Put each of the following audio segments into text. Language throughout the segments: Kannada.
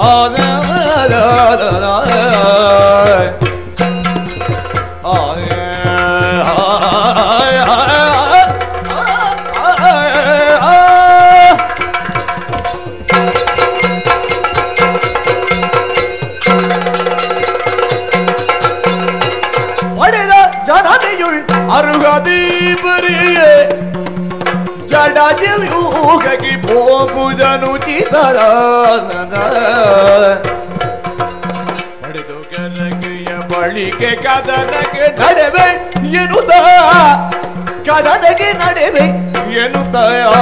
ಪಡೆದ ಜನತೆಯುಳ್ ಅರುಗದೀಪರಿಯೇ ಜಡಜವ್ಯೂಹಕ್ಕೆ ಹೋಗುವುದನು ಚಿತರ ಪಡೆದು ಕೆರಗೆಯ ಬಳಿಕೆ ಕದನಕ್ಕೆ ನಡೆವೆ ಎನ್ನುತ್ತ ಕದನಕ್ಕೆ ನಡೆವೆ ಎನ್ನುತ್ತ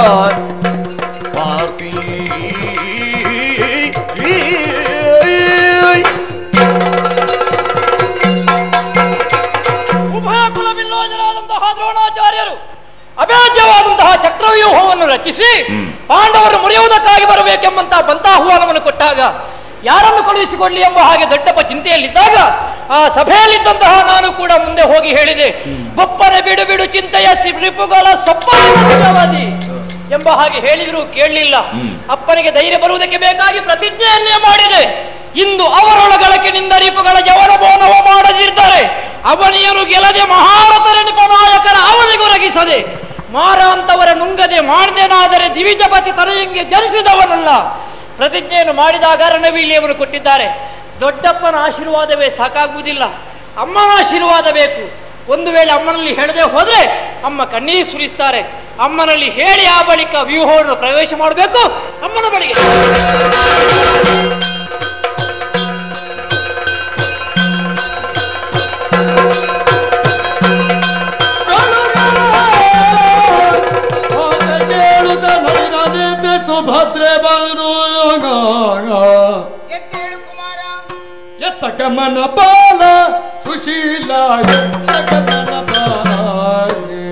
ಪಾರ್ತಿ ಉಭಯ ಕುಲವಿಲ್ಲೋಜರಾದಂತಹ ದ್ರೋಣಾಚಾರ್ಯರು ಅಭೇದ್ಯವಾದಂತಹ ಚಕ್ರವ್ಯೂಹವನ್ನು ರಚಿಸಿ ಪಾಂಡವರು ಮುರಿಯುವುದಕ್ಕಾಗಿ ಬರಬೇಕೆಂಬಂತಹ ಬಂತಾಹ್ವಾನವನ್ನು ಕೊಟ್ಟಾಗ ಯಾರನ್ನು ಕಳುಹಿಸಿಕೊಡ್ಲಿ ಎಂಬ ಹಾಗೆ ದೊಡ್ಡಪ್ಪ ಚಿಂತೆಯಲ್ಲಿದ್ದಾಗ ಆ ಸಭೆಯಲ್ಲಿದ್ದಂತಹ ನಾನು ಕೂಡ ಮುಂದೆ ಹೋಗಿ ಹೇಳಿದೆ ಬೊಪ್ಪನೆ ಬಿಡು ಬಿಡು ಚಿಂತೆಯ ಸಿ- ರಿಪುಗಳ ಸೊಪ್ಪವಾದಿ ಎಂಬ ಹಾಗೆ ಹೇಳಿದ್ರು ಕೇಳಲಿಲ್ಲ ಅಪ್ಪನಿಗೆ ಧೈರ್ಯ ಬರುವುದಕ್ಕೆ ಬೇಕಾಗಿ ಪ್ರತಿಜ್ಞೆಯನ್ನೇ ಮಾಡಿದೆ ಇಂದು ಅವರೊಳಗಳಕ್ಕೆ ನಿಂದ ರಿಪುಗಳ ಜವನ ಮೌನವ ಮಾಡದಿರ್ತಾರೆ ಅವನಿಯರು ಗೆಲದೆ ಮಹಾರಥರೆನಿಪ ನಾಯಕರ ಅವಧಿಗೊರಗಿಸದೆ ಮಾರ ಅಂತವರ ನುಂಗದೆ ಮಾಡ್ದೇನಾದರೆ ದಿವಿಜಪತಿ ತಲೆಯಂಗೆ ಜನಿಸಿದವನಲ್ಲ ಪ್ರತಿಜ್ಞೆಯನ್ನು ಮಾಡಿದಾಗ ರಣವೀಲಿಯವರು ಕೊಟ್ಟಿದ್ದಾರೆ ದೊಡ್ಡಪ್ಪನ ಆಶೀರ್ವಾದವೇ ಸಾಕಾಗುವುದಿಲ್ಲ ಅಮ್ಮನ ಆಶೀರ್ವಾದ ಬೇಕು ಒಂದು ವೇಳೆ ಅಮ್ಮನಲ್ಲಿ ಹೇಳದೆ ಹೋದ್ರೆ ಅಮ್ಮ ಕಣ್ಣೀರು ಸುರಿಸ್ತಾರೆ ಅಮ್ಮನಲ್ಲಿ ಹೇಳಿ ಆ ಬಳಿಕ ವ್ಯೂಹವನ್ನು ಪ್ರವೇಶ ಮಾಡಬೇಕು ಅಮ್ಮನ ಬಳಿಗೆ ಸುಭದ್ರೆ ಬಂದು ಎದ್ದೇಳು ಕುಮಾರ ಎತ್ತ ಗಮನ ಬಾಲ ಸುಶೀಲ ಎತ್ತ ಗಮನ ಬಾಲೆ.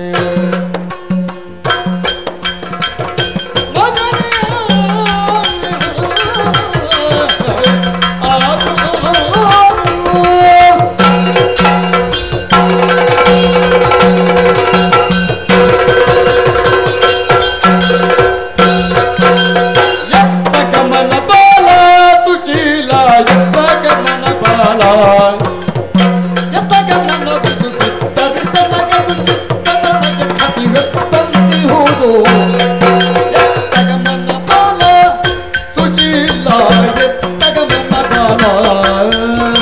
ಎತ್ತ ಗಮನ ಬಾಲ ತುಚೀಲ ಎತ್ತ ಗಮನ ಬಾಲ ಎತ್ತ ಗಮನ ಬಿದು ಬಿತ್ತರಿ ತನಗದು ಚಿತ್ತನಗೆ ಕದಿವೆತ್ತಂತಿ ಹೋದು ಎತ್ತ ಗಮನ ಬಾಲ ತುಚೀಲ ಎತ್ತ ಗಮನ ಬಾಲ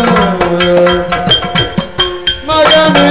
ಮಗನೇ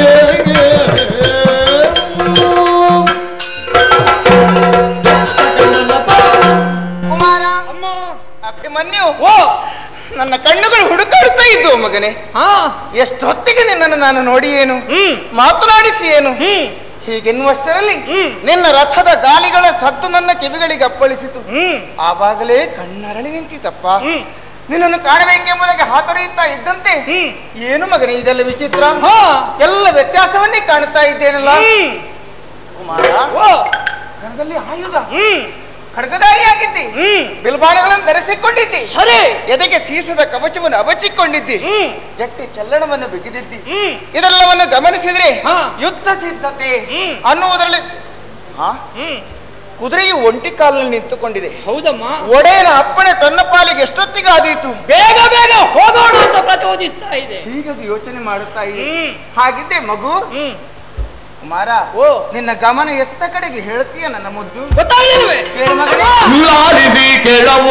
ಕುಮಾರ ಅಮ್ಮ ಅಭಿಮನ್ಯು ಓ ನನ್ನ ಕಣ್ಣುಗಳು ಹುಡುಕಾಡುತ್ತಾ ಇದ್ದವು ಮಗನೇ ಹಾ ಎಷ್ಟೊತ್ತಿಗೆ ನಿನ್ನನ್ನು ನಾನು ನೋಡಿ ಏನು ಹ್ಮ್ ಮಾತನಾಡಿಸಿ ಏನು ಹ್ಮ್ ಹೀಗೆನ್ನುವಷ್ಟರಲ್ಲಿ ಹ್ಮ್. ನಿನ್ನ ರಥದ ಗಾಲಿಗಳ ಸದ್ದು ನನ್ನ ಕಿವಿಗಳಿಗೆ ಅಪ್ಪಳಿಸಿತು ಹ್ಮ್ ಆವಾಗಲೇ ಕಣ್ಣರಳಿ ನಿಂತಿತಪ್ಪ ಹ್ಮ್. ನಿನ್ನನ್ನು ಕಾಣಬೇಕೆಂಬುದಾಗಿ ಹಾತೊರೆಯುತ್ತಾ ಇದ್ದಂತೆ ಹ್ಮ್. ಏನು ಮಗನೇ ಇದೆಲ್ಲ ವಿಚಿತ್ರ ಹಾ. ಎಲ್ಲ ವ್ಯತ್ಯಾಸವನ್ನೇ ಕಾಣುತ್ತಾ ಇದ್ದೇನಲ್ಲ ಹ್ಮ್ ಕುಮಾರ ಓ ಕರದಲ್ಲಿ ಆಯುಧ ಹ್ಮ್ ಖಡ್ಗಧಾರಿಯಾಗಿದ್ದಿ ಹ್ಮ್ ಬಿಲ್ಬಾಣಗಳನ್ನು ಧರಿಸಿಕೊಂಡಿದ್ದಿ ಸರಿ ಎದೆಗೆ ಸೀಸದ ಕವಚವನ್ನು ಅವಚಿಕೊಂಡಿದ್ದಿ ಹ್ಮ್ ಜಟ್ಟಿ ಚಲ್ಲಣವನ್ನು ಬಿಗಿದಿದ್ದಿ ಹ್ಮ್ ಇದೆಲ್ಲವನ್ನು ಗಮನಿಸಿದ್ರೆ ಹಾ. ಯುದ್ಧ ಸಿದ್ಧತೆ ಹ್ಮ್. ಅನ್ನುವುದರಲ್ಲಿ ಹಾ ಹ್ಮ್ ಕುದುರೆಯು ಒಂಟಿ ಕಾಲಲ್ಲಿ ನಿಂತುಕೊಂಡಿದೆ ಹೌದಮ್ಮ ಒಡೆಯನ ಅಪ್ಪಣೆ ತನ್ನ ಪಾಲಿಗೆ ಎಷ್ಟೊತ್ತಿಗೆ ಆದೀತು ಬೇಗ ಬೇಗ ಹೋಗೋಣ ಅಂತ ಪ್ರಚೋದಿಸ್ತಾ ಇದೆ ಹೀಗದು ಯೋಚನೆ ಮಾಡುತ್ತಾ ಇದೆ ಹ್ಮ್ ಹಾಗಿದ್ದೆ ಮಗು ಹ್ಮ್ ಕುಮಾರ ಓ ನಿನ್ನ ಗಮನ ಎತ್ತ ಕಡೆಗೆ ಹೇಳ್ತೀಯ ನನ್ನ ಮುದ್ದು ಗೊತ್ತಾಗ್ಲಿಲ್ವೇ ಕೇಳು ಮಗನೇ. ಲಾಲಿಸಿ ಕೆಳವ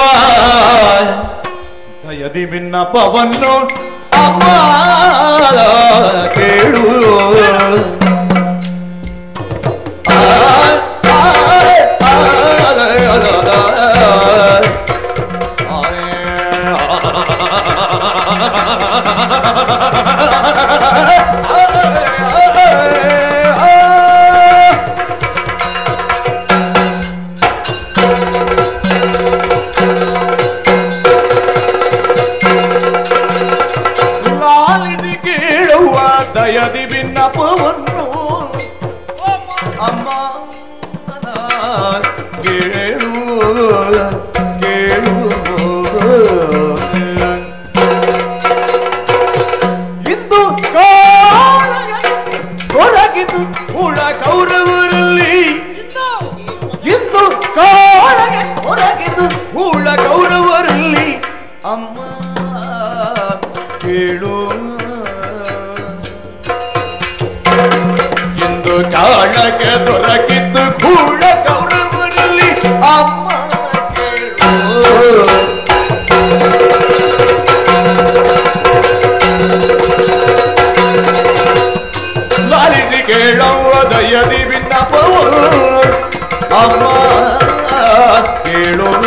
ದಯದಿ ಭಿನ್ನಪವನ್ನು ಅಮ್ಮ ಕೇಳು ಆ, ಆ, ಆ, ಲಾಲಿಸಿ ಕೇಳುವ ದಯದಿ ಭಿನ್ನಪವನ್ನು ಅಮ್ಮ ಕೇಳು ಕೇಳು ಇಂದು ಹೊರಗಿದ್ದು ಉಳ ಕೌರವರಲ್ಲಿ ಇಂದು ಕಾಳಗೆ ಹೊರಗಿದ್ದು ಉಳ ಕೌರವರಲ್ಲಿ ಅಮ್ಮ ಕಾಳಕ್ಕೆ ದೊರಕಿದ್ದು ಕೂಡ ಕೌರವರಲ್ಲಿ ಅಮ್ಮ ಕೇಳು ಲಾಲಿಸಿ ಕೇಳವ್ವ ದಯದಿ ವಿನ್ನಪವು ಅಮ್ಮ ಕೇಳು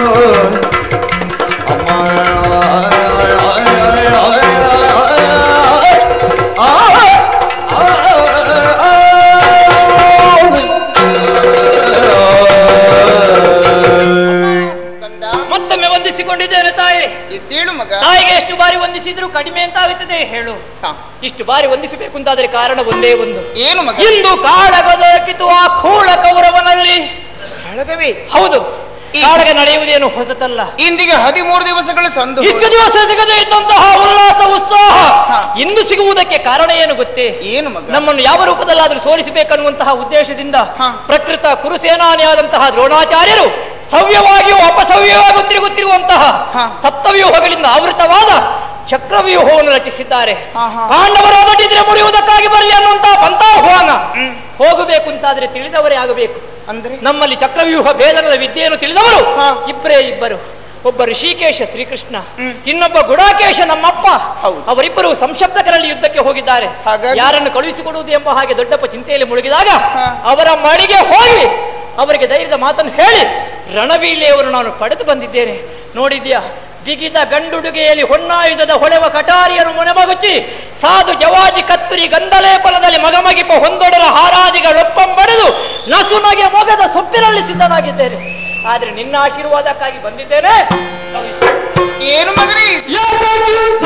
ಕಂದ ಮತ್ತೊಮ್ಮೆ ವಂದಿಸಿಕೊಂಡಿದ್ದೇನೆ ತಾಯಿ ಎದ್ದೇಳು ಮಗ ತಾಯಿಗೆ ಎಷ್ಟು ಬಾರಿ ವಂದಿಸಿದ್ರು ಕಡಿಮೆ ಅಂತ ಆಗುತ್ತದೆ ಹೇಳು ಹ. ಇಷ್ಟು ಬಾರಿ ವಂದಿಸಬೇಕು ಅಂತಾದರೆ ಕಾರಣ ಒಂದೇ ಒಂದು ಏನು ಮಗ ಇಂದು ಕಾಳಗ ದೊರಕಿತು ಆ ಕೂಳ ಕೌರವನಲ್ಲಿ ಕಾಳಗವೇ ಹೌದು ಈ- ಕಾಳಗ ನಡೆಯುವುದೇನು ಹೊಸತಲ್ಲ ಇಂದಿಗೆ ಹದಿಮೂರು ದಿವಸಗಳ ಸಂದು ಇಷ್ಟು ದಿವಸ ಸಿಗದೇ ಇದ್ದಂತಹ ಉಲ್ಲಾಸ ಉತ್ಸಾಹ ಹಾ. ಇಂದು ಸಿಗುವುದಕ್ಕೆ ಕಾರಣ ಏನು ಗೊತ್ತೇ ಏನು ಮಗ ನಮ್ಮನ್ನು ಯಾವ ರೂಪದಲ್ಲಾದ್ರೂ ಸೋಲಿಸಬೇಕನ್ನುವಂತಹ ಉದ್ದೇಶದಿಂದ ಹಾ. ಪ್ರಕೃತ ಕುರುಸೇನಾನಿಯಾದಂತಹ ದ್ರೋಣಾಚಾರ್ಯರು ಸವ್ಯವಾಗಿಯೂ ಅಪಸವ್ಯವಾಗಿಯೂ ತಿರುಗುತ್ತಿರುವಂತಹ ಹಾ. ಸಪ್ತವ್ಯೂಹಗಳಿಂದ ಆವೃತವಾದ ಚಕ್ರವ್ಯೂಹವನ್ನು ರಚಿಸಿದ್ದಾರೆ ಹಾ, ಹಾ. ಪಾಂಡವರು ಅದಟ್ಟಿದ್ರೆ ಮುಡಿಯುವುದಕ್ಕಾಗಿ ಬರಲಿ ಅನ್ನುವಂತಹ ಪಂಥಾಹ್ವಾನ ಹೋಗಬೇಕು ಅಂತಾದ್ರೆ ತಿಳಿದವರೇ ಆಗಬೇಕು ಅಂದ್ರೆ ನಮ್ಮಲ್ಲಿ ಚಕ್ರವ್ಯೂಹ ಭೇದನದ ವಿದ್ಯೆಯನ್ನು ತಿಳಿದವರು ಹಾ. ಇಬ್ಬರೇ ಇಬ್ಬರು ಒಬ್ಬ ಋಷಿಕೇಶ ಶ್ರೀಕೃಷ್ಣ ಇನ್ನೊಬ್ಬ ಗುಡಾಕೇಶ ನಮ್ಮಪ್ಪ ಹೌದು. ಅವರಿಬ್ಬರು ಸಂಶಪ್ತಕರಲ್ಲಿ ಯುದ್ಧಕ್ಕೆ ಹೋಗಿದ್ದಾರೆ ಹಾಗಾಗಿ? ಯಾರನ್ನು ಕಳುಹಿಸಿಕೊಡುವುದು ಎಂಬ ಹಾಗೆ ದೊಡ್ಡಪ್ಪ ಚಿಂತೆಯಲ್ಲಿ ಮುಳುಗಿದಾಗ ಹಾ. ಅವರ ಮಳಿಗೆ ಹೋಗಿ ಅವರಿಗೆ ಧೈರ್ಯದ ಮಾತನ್ನು ಹೇಳಿ ರಣವೀಳ್ಯವರು ನಾನು ಪಡೆದು ಬಂದಿದ್ದೇನೆ ನೋಡಿದ್ಯಾ ಬಿಗಿದ ಗಂಡುಡುಗೆಯಲ್ಲಿ ಹೊನ್ನಾಯುಧದ ಹೊಳೆವ ಕಟಾರಿಯನ್ನು ಮೊನೆಮಗುಚಿ ಸಾಧು ಜವಾಜಿ ಕತ್ತುರಿ ಗಂಧಲೇಪನದಲ್ಲಿ ಮಗಮಗಿಪ ಹೊಂದೊಡರ ಹಾರಾದಿಗಳೊಪ್ಪಂಬಡೆದು ನಸುನಗೆ ಮೊಗದ ಸೊಪ್ಪಿನಲ್ಲಿ ಸಿದ್ಧನಾಗಿದ್ದೇನೆ ಆದ್ರೆ ನಿನ್ನ ಆಶೀರ್ವಾದಕ್ಕಾಗಿ ಬಂದಿದ್ದೇನೆ ಏನು ಮಗನೇ ಇದು? ಯಾತಕ್ಕಿಂತ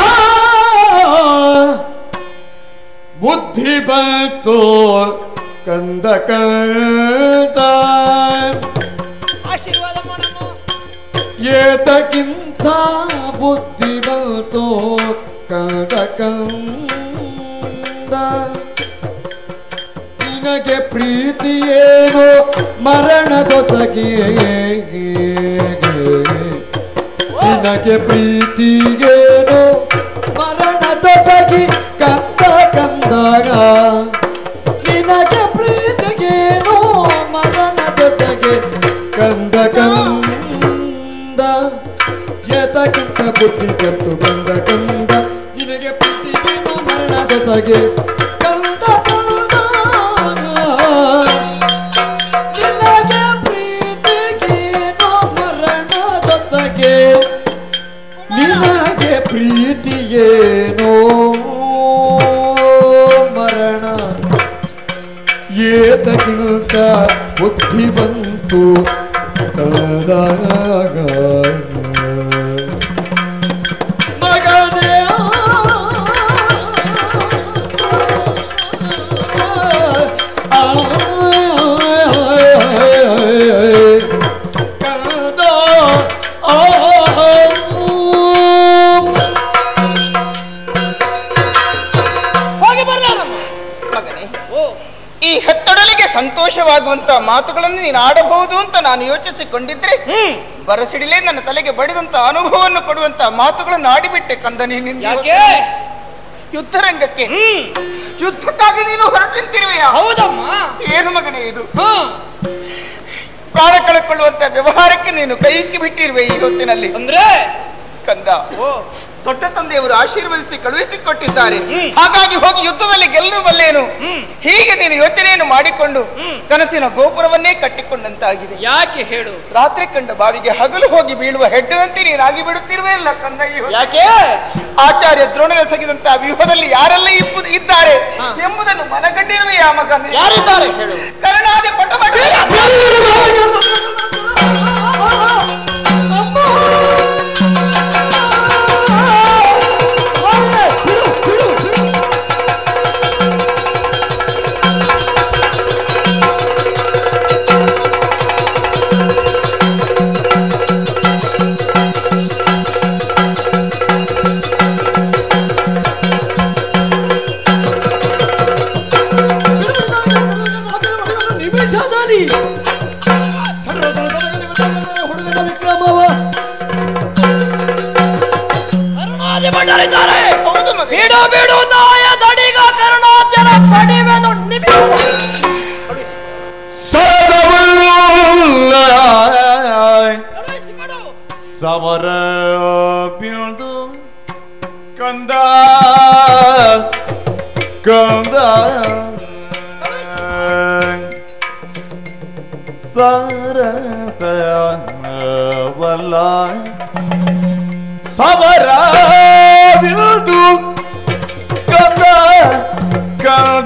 ಬುದ್ಧಿ ಬಂತು ಕಂದ ಕಂದ ಆಶೀರ್ವಾದ ಮಾಡಮ್ಮ ಏತಕ್ಕಿಂತ ಬುದ್ಧಿ ಬಂತು ಕಂದ ಕಂದ ನಿನಗೆ ಪ್ರೀತಿಯೇನು ಮರಣದೊಸಗೆ ನಿನಗೆ ಪ್ರೀತಿಗೇನು ಮರಣದೊಸಗಿ ಕಂದ ಕಂದಾಗ ನಿನಗೆ ಪ್ರೀತಿಗೇನು ಮರಣದೊಸಗೆ ಕಂದ ಕಂದ ಎತಕ್ಕಿಂತ ಬುದ್ಧಿ ಬಂತು ಕಂದ ಕಂದ ನಿನಗೆ ಪ್ರೀತಿಗೇನು ಮರಣದೊಸಗೆ ಕಂದ ಕಂದ ನಿನಗೆ ಪ್ರೀತಿಗೇನು ಮರಣದೊಸಗೆ ನಿನಗೆ ಪ್ರೀತಿಯೇನೋ ಮರಣ ಏತಕ್ಕಿಂತ ಬುದ್ಧಿ ಬಂತು ಕದಾಗ ಮಗನೇ ಆ, ಕದ ಆ, ಹೋಗಿ ಬರಲ್ಲ ಮಗನೇ ಓ ಈ ಹೆತ್ತೊಡಲಿಗೆ ಸಂತೋಷವಾಗುವಂತ ಮಾತುಗಳನ್ನು ನೀನು ಆಡಬಹುದು ಅಂತ ನಾನು ಯೋಚಿಸಿಕೊಂಡಿದ್ರೆ ಹ್ಮ್ ಬರಸಿಡಿಲೇ ನನ್ನ ತಲೆಗೆ ಬಡಿದಂತ ಅನುಭವವನ್ನು ಕೊಡುವಂತ ಮಾತುಗಳನ್ನು ಆಡಿಬಿಟ್ಟೆ ಕಂದ ನೀನು ಯಾಕೆ ಯುದ್ಧರಂಗಕ್ಕೆ ಹ್ಮ್ ಯುದ್ಧಕ್ಕಾಗಿ ನೀನು ಹೊರಟಿಂತಿರುವೆಯಾ ಹೌದಮ್ಮ ಏನು ಮಗನೇ ಇದು ಹ್ಮ್ ಪ್ರಾಣ ಕಳೆಕೊಳ್ಳುವಂತ ವ್ಯವಹಾರಕ್ಕೆ ನೀನು ಕೈ ಇಕ್ಕಿ ಬಿಟ್ಟಿರುವೆ ಈ ಹೊತ್ತಿನಲ್ಲಿ ಅಂದ್ರೆ ಕಂದ ಓ ದೊಡ್ಡ ತಂದೆಯವರು ಆಶೀರ್ವದಿಸಿ ಕಳುಹಿಸಿಕೊಟ್ಟಿದ್ದಾರೆ ಹ್ಮ್. ಹಾಗಾಗಿ ಹೋಗಿ ಯುದ್ಧದಲ್ಲಿ ಗೆಲ್ಲುವಲ್ಲೇನು ಹ್ಮ್. ಹೀಗೆ ನೀನು ಯೋಚನೆಯನ್ನು ಮಾಡಿಕೊಂಡು ಹ್ಮ್. ಕನಸಿನ ಗೋಪುರವನ್ನೇ ಕಟ್ಟಿಕೊಂಡಂತಾಗಿದೆ ಯಾಕೆ ಹೇಳು ರಾತ್ರಿ ಕಂಡ ಬಾವಿಗೆ ಹಗಲು ಹೋಗಿ ಬೀಳುವ ಹೆಡ್ಡನಂತೆ ನೀನಾಗಿ ಬಿಡುತ್ತಿರುವೆ ಅಲ್ಲ ಕಂದ ಈ ಹೊತ್ತು. ಯಾಕೆ ಆಚಾರ್ಯ ದ್ರೋಣರ ಸಗಿದಂತಹ ವ್ಯೂಹದಲ್ಲಿ ಯಾರೆಲ್ಲ ಇಪ್ಪು- ಇದ್ದಾರೆ ಹಾ. ಎಂಬುದನ್ನು ಮನಗಂಡಿರುವೆ ಆ ಮಗ ನೀನು. ಯಾರಿದ್ದಾರೆ ಹೇಳು ಕರುಣಾದಿ ಪಟಪಟ ನಿಮಿಷದಲ್ಲಿ ಹುಡುಗನ ವಿಕ್ರಮವ ಕರುಣಾದಿ ಭಟರಿದ್ದಾರೆ ಹೌದು ಮಗ ಬಿಡು ಬಿಡು ನಾಯ ದಡಿಗ ಕರುಣಾದ್ಯರ ಕಡಿಮೆನು ನಿಮಿಷ ಸಮರ ಬೀಳ್ದು ಕಂದ ಕಂದ ಸರಸವಲ್ಲ ಸಮರ ಬೀಳ್ದು ಕಂದ ಕಂದ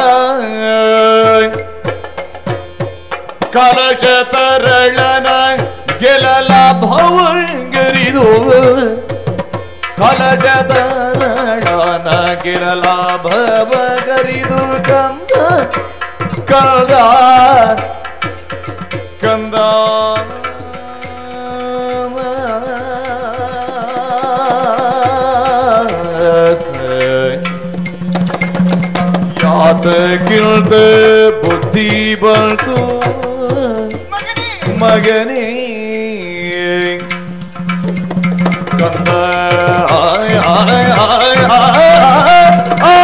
ಕಲಶ ತರಳನ ಗೆಲಲ ಭವಂಗರಿದು ಕಲಶ ತರಳನ ಗೆಲಲ ಭವಗರಿದು ಕಂದ ಕಂದ ಕಂದ ಯಾತಕ್ಕಿಲ್ದ ಬುದ್ಧಿ ಬಂತು ಮಗನೇ ಮಗನೇ ಕಂದ ಆಯ್ ಆಯ್ ಆಯ್ ಆಯ್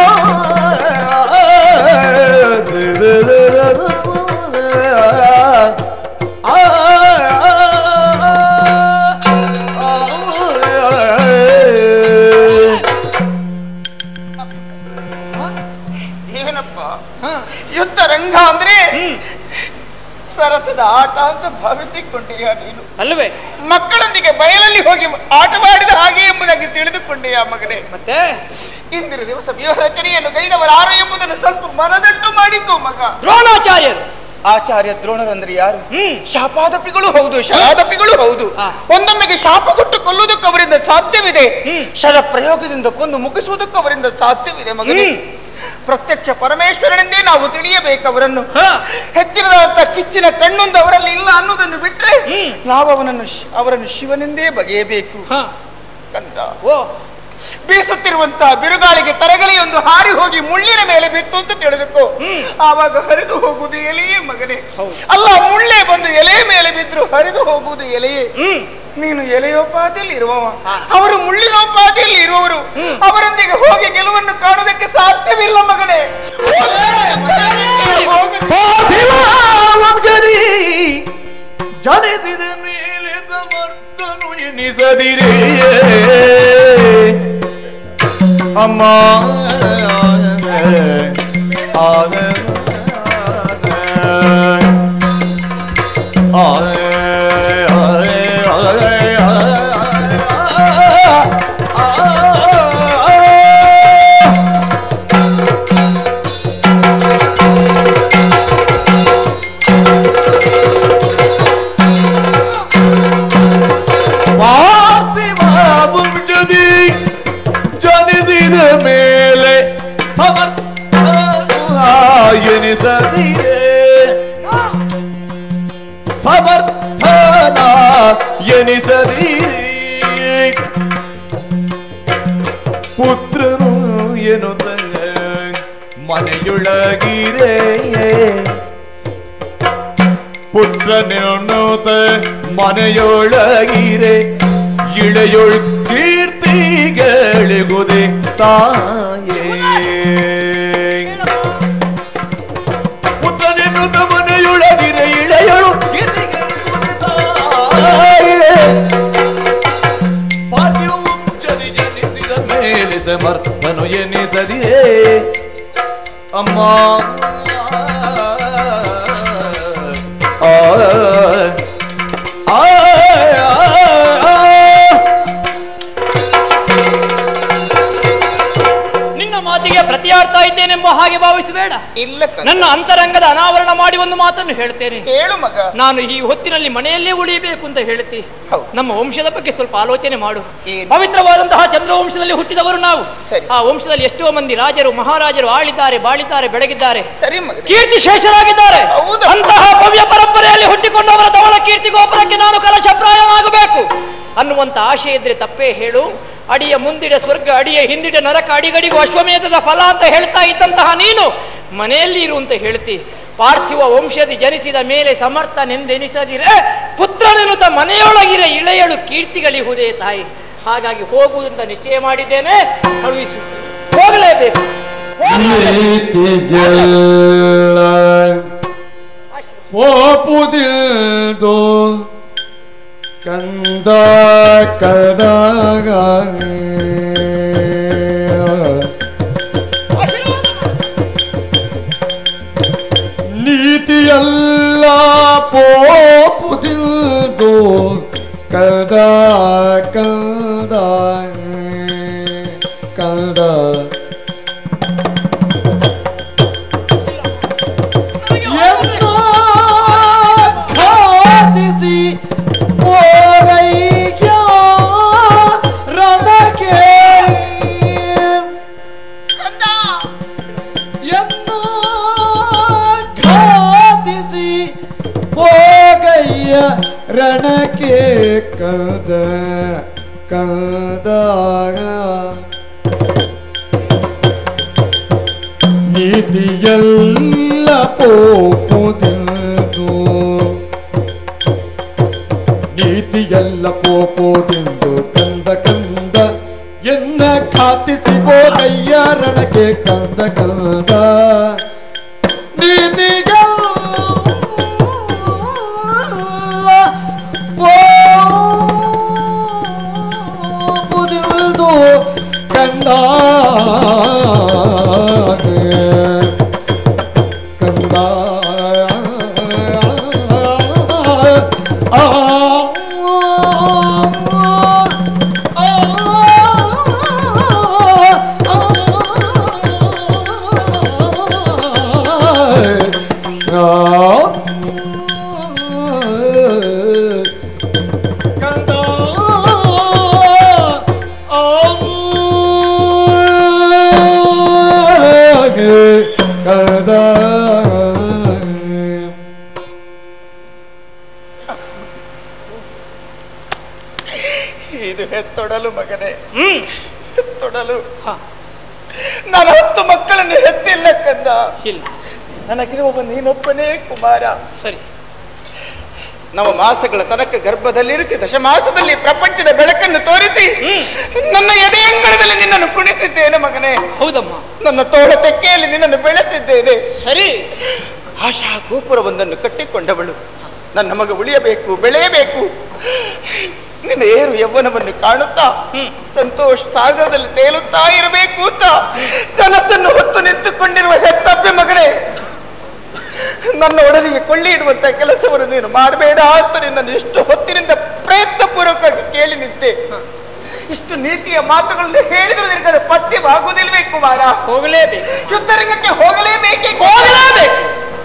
ಏನಪ್ಪ ಯುದ್ಧ ರಂಗ ಅಂದ್ರೆ ಸರಸದ ಆಟ ಅಂತ ಭಾವಿಸಿಕೊಂಡೆಯಾ ನೀನು ಅಲ್ವೇ ಮಕ್ಕಳೊಂದಿಗೆ ಬಯಲಲ್ಲಿ ಹೋಗಿ ಆಟವಾಡಿದ ಹಾಗೆ ಎಂಬುದಾಗಿ ತಿಳಿದುಕೊಂಡೆಯಾ ಮಗನೇ ಮತ್ತೆ ಇಂದಿನ ದಿವಸ ವ್ಯೂಹ ರಚನೆಯನ್ನು ಗೈದವರ ಯಾರು ಎಂಬುದನ್ನು ಸ್ವಲ್ಪ ಮನದಟ್ಟು ಮಾಡಿಕೋ ಮಗ ದ್ರೋಣಾಚಾರ್ಯರು ಆಚಾರ್ಯ ದ್ರೋಣರಂದ್ರೆ ಯಾರು ಹ್ಮ್ ಶಾಪಾದಪಿಗಳು ಹೌದು ಶರಾದಪಿಗಳು ಹೌದು ಆ. ಒಂದೊಮ್ಮೆಗೆ ಶಾಪ ಕೊಟ್ಟು ಕೊಲ್ಲುವುದಕ್ಕೆ ಅವರಿಂದ ಸಾಧ್ಯವಿದೆ ಹ್ಮ್. ಶರ ಪ್ರಯೋಗದಿಂದ ಕೊಂದು ಮುಗಿಸುವುದಕ್ಕೂ ಅವರಿಂದ ಸಾಧ್ಯವಿದೆ ಮಗನೇ ಹ್ಮ್. ಪ್ರತ್ಯಕ್ಷ ಪರಮೇಶ್ವರನೆಂದೇ ನಾವು ತಿಳಿಯಬೇಕು ಅವರನ್ನು ಹಾ. ಹೆಚ್ಚಿನದಾದಂತ ಕಿಚ್ಚಿನ ಕಣ್ಣೊಂದು ಅವರಲ್ಲಿ ಇಲ್ಲ ಅನ್ನೋದನ್ನು ಬಿಟ್ರೆ ಹ್ಮ್. ನಾವು ಅವನನ್ನು ಶಿ- ಅವರನ್ನು ಶಿವನೆಂದೇ ಬಗೆಯಬೇಕು ಹ ಕಂದ ಓ ಬೀಸುತ್ತಿರುವಂತಹ ಬಿರುಗಾಳಿಗೆ ತರಗಲಿಯೊಂದು ಹಾರಿ ಹೋಗಿ ಮುಳ್ಳಿನ ಮೇಲೆ ಬಿತ್ತು ಅಂತ ತಿಳಿದುಕೋ ಆವಾಗ ಹರಿದು ಹೋಗುವುದು ಎಲೆಯೇ ಮಗನೇ ಅಲ್ಲ ಮುಳ್ಳೆ ಬಂದು ಎಲೆ ಮೇಲೆ ಬಿದ್ರು ಹರಿದು ಹೋಗುವುದು ಎಲೆಯೇ ಹ್ಮ್ ನೀನು ಎಲೆಯೋಪಾದಿಯಲ್ಲಿ ಇರುವವ ಅವರು ಮುಳ್ಳಿನೋಪಾದಿಯಲ್ಲಿ ಇರುವವರು ಅವರೊಂದಿಗೆ ಹೋಗಿ ಗೆಲುವನ್ನು ಕಾಣುವುದಕ್ಕೆ ಸಾಧ್ಯವಿಲ್ಲ ಮಗನೇ ಹೋಗು. ವಂಶದಿ ಜನಿಸಿದ ಮೇಲೆ ಸಮರ್ಥನು ಎನಿಸದಿರೇ ಅಮ್ಮ ಆಗ ವಂಶದಿ ಜನಿಸಿದ ಮೇಲೆ ಸಮರ್ಥ ಎನಿಸದಿರೇ ಸಮರ್ಥನ ಎನಿಸದಿರೇ ಪುತ್ರನು ಎನ್ನುತ್ತ ಮನೆಯೊಳಗಿರೇ ಪುತ್ರನೆನ್ನುತ್ತ ಮನೆಯೊಳಗಿರೆ ಇಳೆಯೊಳ್ ಕೀರ್ತಿಗಳಿಗುದೆ ತಾಯೇ ಪುತ್ರನೆನ್ನುತ್ತ ಮನೆಯೊಳಗಿರೆ ಇಳೆಯೊಳು ಕೀರ್ತಿಗಳಿಗುದೆ ತಾಯೇ ಪಾರ್ಥಿವ ವಂಶದಿ ಜನಿಸಿದ ಮೇಲೆ ಸಮರ್ಥನು ಎನಿಸದಿರೇ ಅಮ್ಮ ಆ, ಆ, ಆ, ಆ. ನಿನ್ನ ಮಾತಿಗೆ ಪ್ರತಿಯಾಡ್ತಾ ಇದ್ದೇನೆಂಬ ಹಾಗೆ ಭಾವಿಸಬೇಡ ಇಲ್ಲ ಕಂದ. ನನ್ನ ಅಂತರಂಗದ ಅನಾವರಣ ಮಾಡಿ ಒಂದು ಮಾತನ್ನು ಹೇಳ್ತೇನೆ ಹೇಳು ಮಗ ನಾನು ಈ ಹೊತ್ತಿನಲ್ಲಿ ಮನೆಯಲ್ಲೇ ಉಳಿಯಬೇಕು ಅಂತ ಹೇಳ್ತಿ ಹೌದು. ನಮ್ಮ ವಂಶದ ಬಗ್ಗೆ ಸ್ವಲ್ಪ ಆಲೋಚನೆ ಮಾಡು ಏನು? ಪವಿತ್ರವಾದಂತಹ ಚಂದ್ರವಂಶದಲ್ಲಿ ಹುಟ್ಟಿದವರು ನಾವು ಸರಿ. ಆ ವಂಶದಲ್ಲಿ ಎಷ್ಟೋ ಮಂದಿ ರಾಜರು ಮಹಾರಾಜರು ಆಳಿದ್ದಾರೆ ಬಾಳಿದ್ದಾರೆ ಬೆಳಗಿದ್ದಾರೆ ಸರಿ ಮಗನೇ ಕೀರ್ತಿ ಶೇಷರಾಗಿದ್ದಾರೆ ಹೌದು. ಅಂತಹ ಭವ್ಯ ಪರಂಪರೆಯಲ್ಲಿ ಹುಟ್ಟಿಕೊಂಡವರ ಧವಳ ಕೀರ್ತಿ ಗೋಪುರಕ್ಕೆ ನಾನು ಕಲಶಪ್ರಾಯನಾಗಬೇಕು ಅನ್ನುವಂತ ಆಶೆ ಇದ್ರೆ ತಪ್ಪೇ ಹೇಳು ಅಡಿಯ ಮುಂದಿಡ ಸ್ವರ್ಗ ಅಡಿಯ ಹಿಂದಿಡ ನರಕ ಅಡಿಗಡಿಗೂ ಅಶ್ವಮೇಧದ ಫಲ ಅಂತ ಹೇಳ್ತಾ ಇದ್ದಂತಹ ನೀನು ಮನೆಯಲ್ಲಿ ಇರು ಅಂತ ಹೇಳ್ತಿ ಪಾರ್ಥಿವ ವಂಶದಿ ಜನಿಸಿದ ಮೇಲೆ ಸಮರ್ಥನೆಂದೆನಿಸದಿರೆ ಪುತ್ರನೆನ್ನುತ್ತ ಮನೆಯೊಳಗಿರೆ ಇಳೆಯಳು ಕೀರ್ತಿಗಳಿಹುದೇ ತಾಯಿ ಹಾಗಾಗಿ ಹೋಗುವುದಂತ ನಿಶ್ಚಯ ಮಾಡಿದ್ದೇನೆ ಕಳುಹಿಸು ಹೋಗಲೇಬೇಕು ಹೋಗಲೇಬೇಕು. ಒಪ್ಪುದಿಲ್ದು ಕಂದ ಕದಾಗ ನೀತಿಯಲ್ಲ ಪೋಪುದಿಲ್ದು ಕದ ಕದ ಕದ ಎಲ್ಲ ಖಾದಿಸಿ ಹೋಗಯ್ಯ ರಣಕ್ಕೆ ಎನ್ನ ಖಾದಿಸಿ ಹೋಗಯ್ಯ ರಣಕ್ಕೆ ಕದ ಕದಾಗ ನೀತಿಯಲ್ಲ ಪೋಪುದೆಂದು ನೀತಿಯಲ್ಲ ಪೋಪುದೆಂದು ಕಂದ ಕಂದ ಎನ್ನ ಖಾತಿಸಿ ಹೋಗಯ್ಯ ರಣಕ್ಕೆ ಕಂದ ಕಂದ ನೀತಿಯಲ್ಲ ಪೋಪುದೆಂದು ಕಂದ ಕಂದ ಕಂದ ಕದ ಇದು ಹೆತ್ತೊಡಲು ಮಗನೇ ಹ್ಮ್ ಹೆತ್ತೊಡಲು ಹ, ನಾನು ಹತ್ತು ಮಕ್ಕಳನ್ನು ಹೆತ್ತಿಲ್ಲ ಕಂದ ಇಲ್ಲ ನನಗಿರುವ ನೀನೊಬ್ಬನೇ ಕುಮಾರ ಸರಿ ನವ ಮಾಸಗಳ ತನಕ ಗರ್ಭದಲ್ಲಿರಿಸಿ ದಶಮಾಸದಲ್ಲಿ ಪ್ರಪಂಚದ ಬೆಳಕನ್ನು ತೋರಿಸಿ ನನ್ನ ಎದೆಯಂಗಳದಲ್ಲಿ ನಿನ್ನನ್ನು ಕುಣಿಸಿದ್ದೇನೆ ಮಗನೇ ಹೌದಮ್ಮ ನನ್ನ ತೋಳ ತೆಕ್ಕೆಯಲ್ಲಿ ನಿನ್ನನ್ನು ಬೆಳೆಸಿದ್ದೇನೆ ಸರಿ ಆಶಾ ಗೋಪುರವೊಂದನ್ನು ಕಟ್ಟಿಕೊಂಡವಳು ನನ್ನ ಮಗ ಉಳಿಯಬೇಕು ಬೆಳೆಯಬೇಕು ನಿನ್ನ ಏರು ಯೌವನವನ್ನು ಕಾಣುತ್ತಾ ಸಂತೋಷ ಸಾಗರದಲ್ಲಿ ತೇಲುತ್ತಾ ಇರಬೇಕು ಅಂತ ಕನಸನ್ನು ಹೊತ್ತು ನಿಂತುಕೊಂಡಿರುವ ಹೆತ್ತಪ್ಪೆ ಮಗನೇ ನನ್ನ ಒಡಲಿಗೆ ಕೊಳ್ಳಿ ಇಡುವಂತ ಕೆಲಸವನ್ನು ನೀನು ಮಾಡಬೇಡ ಅಂತ ನಿನ್ನನ್ನು ಇಷ್ಟು ಹೊತ್ತಿನಿಂದ ಪ್ರಯತ್ನ ಪೂರ್ವಕವಾಗಿ ಕೇಳಿ ನಿಂತೆ ಇಷ್ಟು ನೀತಿಯ ಮಾತುಗಳನ್ನು ಹೇಳಿದ್ರು ನಿನಗದು ಪಥ್ಯವಾಗುವುದಿಲ್ವೇ ಕುಮಾರ ಹೋಗಲೇಬೇಕು ಯುದ್ಧರಂಗಕ್ಕೆ ಹೋಗಲೇಬೇಕೇ ಹೋಗಲೇಬೇಕು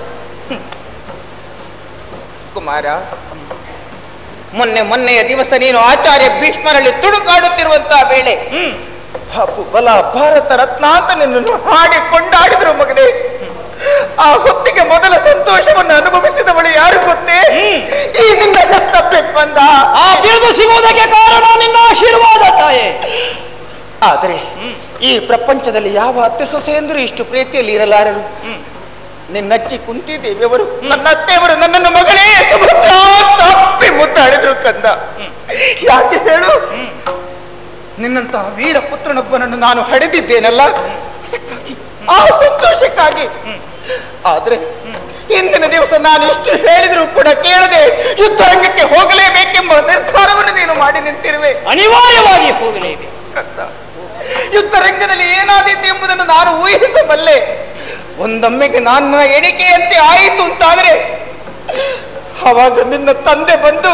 ಕುಮಾರ ಮೊನ್ನೆ ಮೊನ್ನೆಯ ದಿವಸ ನೀನು ಆಚಾರ್ಯ ಭೀಷ್ಮರಲ್ಲಿ ತುಡುಕಾಡುತ್ತಿರುವಂತಹ ವೇಳೆ ಹ್ಮ್ ಬಾಪು ಬಲ ಭಾರತ ರತ್ನ ಅಂತ ನಿನ್ನನ್ನು ಹಾಡಿ ಕೊಂಡಾಡಿದ್ರು ಮಗನೇ ಆ ಹೊತ್ತಿಗೆ ಮೊದಲ ಸಂತೋಷವನ್ನು ಅನುಭವಿಸಿದವಳು ಯಾರು ಗೊತ್ತೇ ಈ ನಿನ್ನ ಹೆತ್ತಪ್ಪೆಗೆ ಬಂದ ಆ ಬಿರುದು ಸಿಗುವುದಕ್ಕೆ ಕಾರಣ ನಿನ್ನ ಆಶೀರ್ವಾದ ತಾಯೇ ಆದರೆ ಈ ಪ್ರಪಂಚದಲ್ಲಿ ಯಾವ ಅತ್ತೆ ಸೊಸೆಯಂದರು ಇಷ್ಟು ಪ್ರೀತಿಯಲ್ಲಿ ಇರಲಾರರು ನಿನ್ನಜ್ಜಿ ಕುಂತಿದೇವಿಯವರು ನನ್ನ ಅತ್ತೆಯವರು ನನ್ನನ್ನು ಮಗಳೇ ಸುಭದ್ರ ಅಂತ ಅಪ್ಪಿ ಮುದ್ದಾಡಿದ್ರು ಕಂದ ಯಾಕೆ ಹೇಳು ನಿನ್ನಂತಹ ವೀರ ಪುತ್ರನೊಬ್ಬನನ್ನು ನಾನು ಹಡೆದಿದ್ದೇನಲ್ಲ ಅದಕ್ಕಾಗಿ ಆ ಸಂತೋಷಕ್ಕಾಗಿ ಆದ್ರೆ ಇಂದಿನ ದಿವಸ ನಾನು ಎಷ್ಟು ಹೇಳಿದ್ರು ಕೂಡ ಕೇಳದೆ ಯುದ್ಧರಂಗಕ್ಕೆ ಹೋಗಲೇಬೇಕೆಂಬ ನಿರ್ಧಾರವನ್ನು ನೀನು ಮಾಡಿ ನಿಂತಿರುವೆ ಅನಿವಾರ್ಯವಾಗಿ ಹೋಗಲೇಬೇಕು ಕಂದ ಯುದ್ಧರಂಗದಲ್ಲಿ ಏನಾದೀತು ಎಂಬುದನ್ನು ನಾನು ಊಹಿಸಬಲ್ಲೆ ಒಂದೊಮ್ಮೆಗೆ ನನ್ನ ಎಣಿಕೆಯಂತೆ ಆಯಿತು ಅಂತಾದ್ರೆ ಅವಾಗ ನಿನ್ನ ತಂದೆ ಬಂದು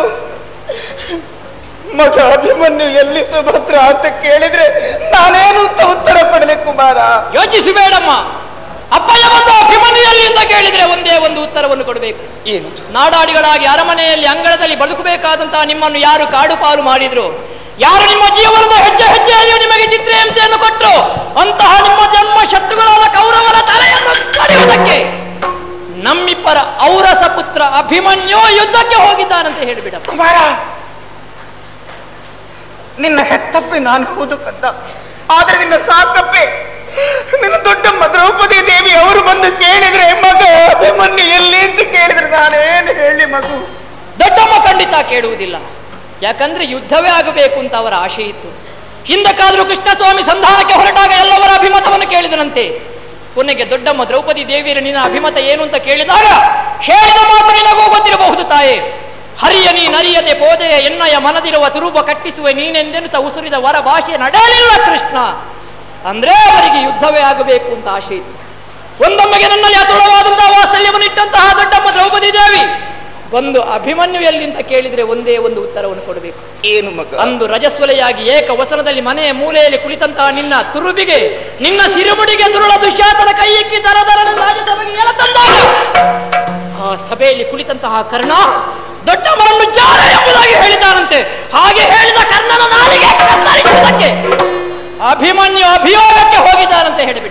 ಮಗ ಅಭಿಮನ್ಯು ಎಲ್ಲಿ ಸುಭದ್ರ ಅಂತ ಕೇಳಿದ್ರೆ ನಾನೇನು ಅಂತ ಉತ್ತರ ಕೊಡಲಿ ಕುಮಾರ ಯೋಚಿಸಬೇಡಮ್ಮ ಅಪ್ಪಯ್ಯ ಬಂದು ಅಭಿಮನ್ಯುಯಲ್ಲಿ ಅಂತ ಕೇಳಿದ್ರೆ ಒಂದೇ ಒಂದು ಉತ್ತರವನ್ನು ಕೊಡಬೇಕು ಏನು ನಾಡಾಡಿಗಳಾಗಿ ಅರಮನೆಯಲ್ಲಿ ಅಂಗಳದಲ್ಲಿ ಬದುಕಬೇಕಾದಂತಹ ನಿಮ್ಮನ್ನು ಯಾರು ಕಾಡು ಪಾಲು ಮಾಡಿದ್ರು ಯಾರು ನಿಮ್ಮ ಜೀವನದ ಹೆಜ್ಜೆ ಹೆಜ್ಜೆಯಲ್ಲಿಯೂ ನಿಮಗೆ ಚಿತ್ರಹಿಂಸೆಯನ್ನು ಕೊಟ್ಟರು ಅಂತಹ ನಿಮ್ಮ ಜನ್ಮ ಶತ್ರುಗಳಾದ ಕೌರವರ ತಲೆಯನ್ನು ಕಡಿಯುವುದಕ್ಕೆ ನಮ್ಮಿಬ್ಬರ ಔರಸ ಪುತ್ರ ಅಭಿಮನ್ಯು ಯುದ್ಧಕ್ಕೆ ಹೋಗಿದ್ದಾನಂತ ಹೇಳಿಬಿಡ ಕುಮಾರ ನಿನ್ನ ಹೆತ್ತಪ್ಪೆ ನಾನು ಹೌದು ಕಂದ ಆದ್ರೆ ನಿನ್ನ ಸಾಕಪ್ಪೆ ನಿನ್ನ ದೊಡ್ಡಮ್ಮ ದ್ರೌಪದಿ ದೇವಿ ಅವರು ಬಂದು ಕೇಳಿದ್ರೆ ಮಗ ಅಭಿಮನ್ಯು ಎಲ್ಲಿ ಅಂತ ಕೇಳಿದ್ರೆ ನಾನೇನು ಹೇಳಿ ಮಗು ದೊಡ್ಡಮ್ಮ ಖಂಡಿತ ಕೇಳುವುದಿಲ್ಲ ಯಾಕಂದ್ರೆ ಯುದ್ಧವೇ ಆಗಬೇಕು ಅಂತ ಅವರ ಆಶೆ ಇತ್ತು ಹಿಂದಕ್ಕಾದರೂ ಕೃಷ್ಣಸ್ವಾಮಿ ಸಂಧಾನಕ್ಕೆ ಹೊರಟಾಗ ಎಲ್ಲವರ ಅಭಿಮತವನ್ನು ಕೇಳಿದನಂತೆ ಕೊನೆಗೆ ದೊಡ್ಡಮ್ಮ ದ್ರೌಪದಿ ದೇವಿಯರು ನಿನ್ನ ಅಭಿಮತ ಏನು ಅಂತ ಕೇಳಿದಾಗ ಹೇಳಿದ ಮಾತು ನಿನಗೂ ಗೊತ್ತಿರಬಹುದು ತಾಯೇ ಹರಿಯ ನೀ ನರಿಯದೆ ಪೋದೆಯ ಎನ್ನಯ ಮನದಿರುವ ತುರುಬ ಕಟ್ಟಿಸುವ ನೀನೆಂದೆನುತ ಉಸುರಿದ ವರ ಭಾಷೆ ನಡೆಯಲಿಲ್ಲ ಕೃಷ್ಣ ಅಂದ್ರೆ ಅವರಿಗೆ ಯುದ್ಧವೇ ಆಗಬೇಕು ಅಂತ ಆಶೆ ಇತ್ತು ಒಂದೊಮ್ಮೆಗೆ ನನ್ನಲ್ಲಿ ಅತುಳವಾದಂತಹ ವಾತ್ಸಲ್ಯವನ್ನಿಟ್ಟಂತಹ ದೊಡ್ಡಮ್ಮ ದ್ರೌಪದಿ ದೇವಿ ಒಂದು ಅಭಿಮನ್ಯು ಎಲ್ಲಿಂತ ಕೇಳಿದ್ರೆ ಒಂದೇ ಒಂದು ಉತ್ತರವನ್ನು ಕೊಡಬೇಕು ಏನು ಮಗ ಅಂದು ರಜಸ್ವಲೆಯಾಗಿ ಏಕ ವಸನದಲ್ಲಿ ಮನೆಯ ಮೂಲೆಯಲ್ಲಿ ಕುಳಿತಂತಹ ನಿನ್ನ ತುರುಬಿಗೆ ನಿನ್ನ ಸಿರುಮುಡಿಗೆ ದುರುಳ ದುಶ್ಯಾತನ ಕೈ ಎಕ್ಕಿ ದರ ದರನೆ ರಾಜಸಭೆಗೆ ಎಳೆತಂದಾಗ ಆ ಸಭೆಯಲ್ಲಿ ಕುಳಿತಂತಹ ಕರ್ಣ ದೊಡ್ಡವರನ್ನು ಜಾರ ಎಂಬುದಾಗಿ ಹೇಳಿದ್ದಾನಂತೆ ಹಾಗೆ ಹೇಳಿದ ಕರ್ಣನ ನಾಲಿಗೆ ಕತ್ತರಿಸುವುದಕ್ಕೆ ಅಭಿಮನ್ಯು ಅಭಿಯೋಗಕ್ಕೆ ಹೋಗಿದ್ದಾನಂತೆ ಹೇಳಿಬಿಡ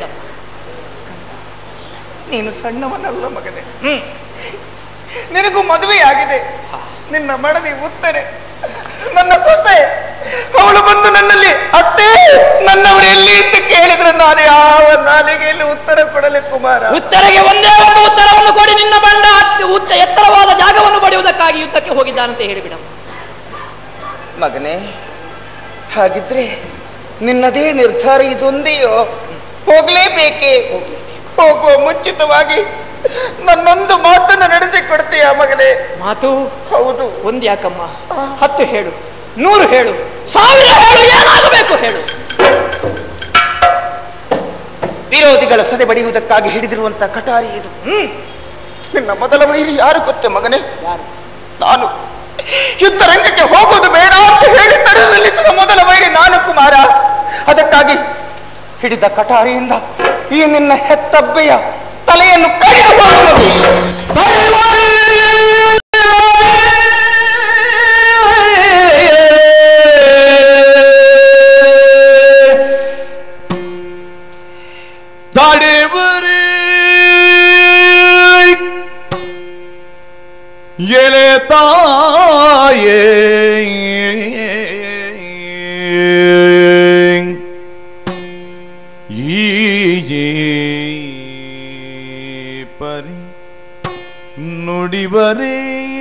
ನೀನು ಸಣ್ಣವನಲ್ಲ ಮಗನೇ ಹ್ಮ್ ನಿನಗೂ ಮದುವೆಯಾಗಿದೆ ನಿನ್ನ ಮಡದಿ ಉತ್ತರೆ ನನ್ನ ಸೊಸೆ ಅವಳು ಬಂದು ನನ್ನಲ್ಲಿ ಅತ್ತೆ ನನ್ನವರು ಎಲ್ಲಿ ಅಂತ ಕೇಳಿದ್ರೆ ನಾನು ಯಾವ ನಾಲಿಗೆಯಲ್ಲಿ ಉತ್ತರ ಕೊಡಲಿ ಕುಮಾರ ಉತ್ತರಗೆ ಒಂದೇ ಒಂದು ಉತ್ತರವನ್ನು ಕೊಡಿ ನಿನ್ನ ಬಂಡ ಅತ್ಯ- ಉತ್ತ ಎತ್ತರವಾದ ಜಾಗವನ್ನು ಪಡೆಯುವುದಕ್ಕಾಗಿ ಯುದ್ಧಕ್ಕೆ ಹೋಗಿದ್ದಾನಂತೆ ಹೇಳಿಬಿಡ ಮಗನೇ ಹಾಗಿದ್ರೆ ನಿನ್ನದೇ ನಿರ್ಧಾರ ಇದೊಂದೆಯೋ ಹೋಗ್ಲೇಬೇಕೇ ಹೋಗುವ ಮುಂಚಿತವಾಗಿ ನನ್ನೊಂದು ಮಾತನ್ನು ನಡೆಸಿಕೊಡ್ತೀಯ ಮಗನೇ ಮಾತು ಹೌದು ಒಂದು ಯಾಕಮ್ಮ ಹತ್ತು ಹೇಳು ನೂರು ಹೇಳು ಸಾವಿರ ಹೇಳು ಏನಾಗಬೇಕು ಹೇಳು ವಿರೋಧಿಗಳ ಸದೆ ಬಡಿಯುವುದಕ್ಕಾಗಿ ಹಿಡಿದಿರುವಂತ ಕಟಾರಿ ಇದು ಹ್ಮ್ ನಿನ್ನ ಮೊದಲ ವೈರಿ ಯಾರು ಗೊತ್ತೇ ಮಗನೇ ನಾನು ಯುದ್ಧ ರಂಗಕ್ಕೆ ಹೋಗುವುದು ಬೇಡ ಅಂತ ಹೇಳಿ ತಡೆ ನಿಲ್ಲಿಸಿದ ಮೊದಲ ವೈರಿ ನಾನು ಕುಮಾರ ಅದಕ್ಕಾಗಿ ಹಿಡಿದ ಕಟಾರಿಯಿಂದ ಈ ನಿನ್ನ ಹೆತ್ತಬ್ಬೆಯ ತಲೆಯನ್ನು ಕಡಿದು ಹೋಗುವುದು ದಾಡಿಬರಿ ಎಲೆ ತಾಯೇ ಈ ಪರಿ ನುಡಿಬರೇ